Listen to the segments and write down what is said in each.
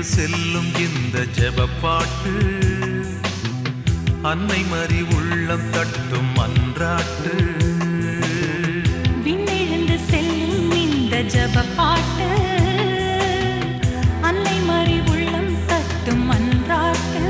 விண்ணெழுந்து செல்லும் இந்த ஜெபப்பாட்டு அன்னை மறி உள்ளம் தட்டும் அன்றாட்டு விண்ணெழுந்து செல்லும் இந்த ஜப பாட்டு அன்னை மறி உள்ளம் தட்டும் அன்றாட்டு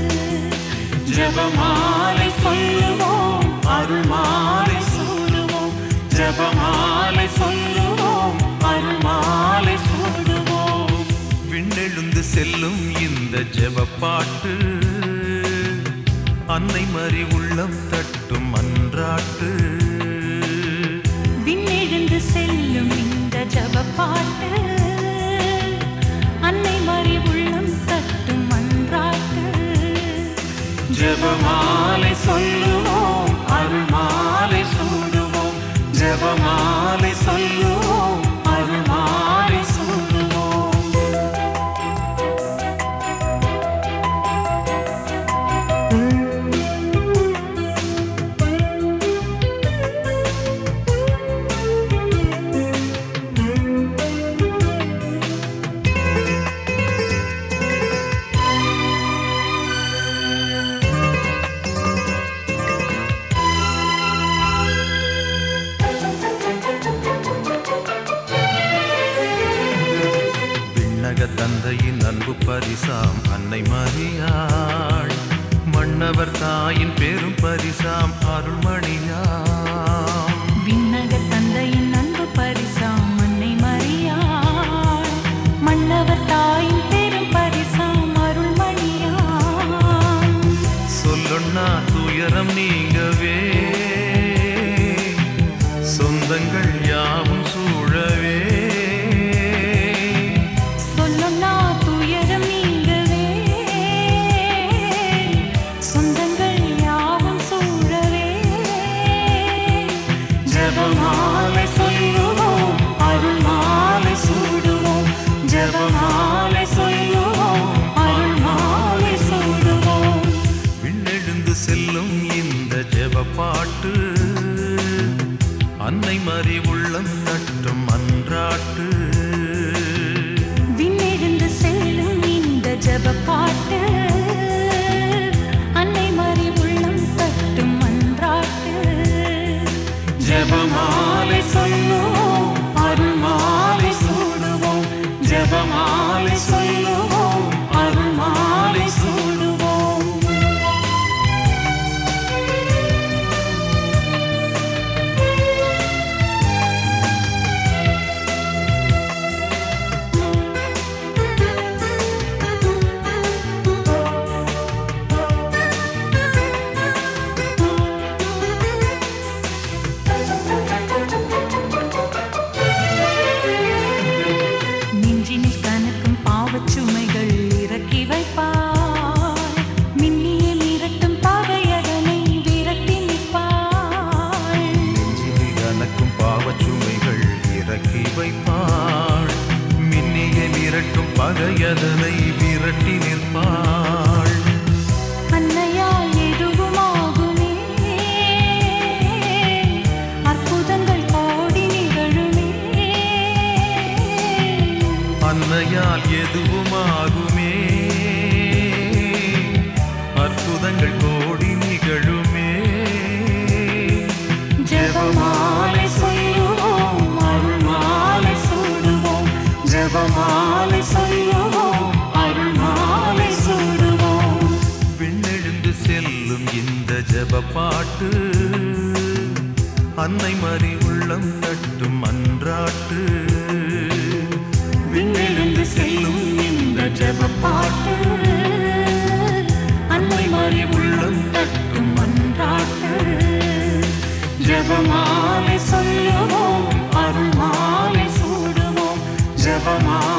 ஜபமாலை சொல்லுவோம் அருள்மாலை சூடுவோம் ஜபமாலை சொல்லுவோம் அருள்மாலை சூடுவோம் விண்ணெழுந்து செல்லும் இந்த ஜெபப்பாட்டு அன்னை மறி உள்ளம் தட்டும் அன்றாட்டு விண்ணெழுந்து செல்லும் இந்த ஜப பாட்டு அன்னை மறி உள்ளம் தட்டும் அன்றாட்டு ஜெபமாலை சொல்லுவோம் அருள்மாலை சூடுவோம் ஜெபமாலை சொல்லுவோம் அருள்மாலை சூடுவோம் விண்ணக தந்தையின் அன்பு பரிசாம் அன்னை மரியாள் மன்னவர் தாயின் பெரும் பரிசாம் அருள்மணியாம் விண்ணக தந்தையின் அன்பு பரிசாம் அன்னை மரியாள் மன்னவர் தாயின் பெரும் பரிசாம் அருள்மணியாம் சொல்லுண்ணா துயரம் நீங்கவே சொந்தங்கள் யாவும் சூழவே சொல்லுன்னா துயரம் நீங்கவே சொந்தங்கள் யாவும் சூழவே ஜபமாலை சொல்லுவோம் அருள்மாலை சூடுவோம் ஜபமாலை சொல்லுவோம் அருள்மாலை சூடுவோம் விண்ணெழுந்து செல்லும் இந்த ஜெபப்பாட்டு அன்னை மறி உள்ளம் தட்டும் அன்றாட்டு விண்ணெழுந்து செல்லும் இந்த ஜப பாட்டு அன்னை மறி உள்ளம் தட்டும் அன்றாட்டு ஜெபமாலை சொல்லுவோம் அருள்மாலை சூடுவோம் ஜெபமாலை சொல்லுவோம் அருள்மாலை சூடுவோம் நெஞ்சினில் கனக்கும் பாவச் சுமைகள் இறக்கி வைப்பாய் மின்னிய மிரட்டும் பகையதனை விரட்டி நிற்பாய் நெஞ்சில் கனக்கும் பாவச்சுமைகள் இறக்கி வைப்பாள் மின்னிய மிரட்டும் பகையதனை விரட்டி நிற்பாள் அன்னையால் எதுவுமாகுமே அற்புதங்கள் கோடி நிகழுமே அன்னையால் எதுவுமாகுமே அற்புதங்கள் கோடி நிகழுமே ஜெபமாலை சொல்லுவோம் அருள்மாலை சூடுவோம் ஜெபமாலை சொல்லுவோம் அருள்மாலை சூடுவோம் விண்ணெழுந்து செல்லும் இந்த ஜெபப்பாட்டு அன்னை மறி உள்ளம் தட்டும் அன்றாட்டு விண்ணெழுந்து செல்லும் இந்த ஜெபப்பாட்டு அன்னை மறி உள்ளம் தட்டும் அன்றாட்டு ஜெபமாலை சொல்லுவோம் அருள்மாலை சூடுவோம் ஜெபமாலை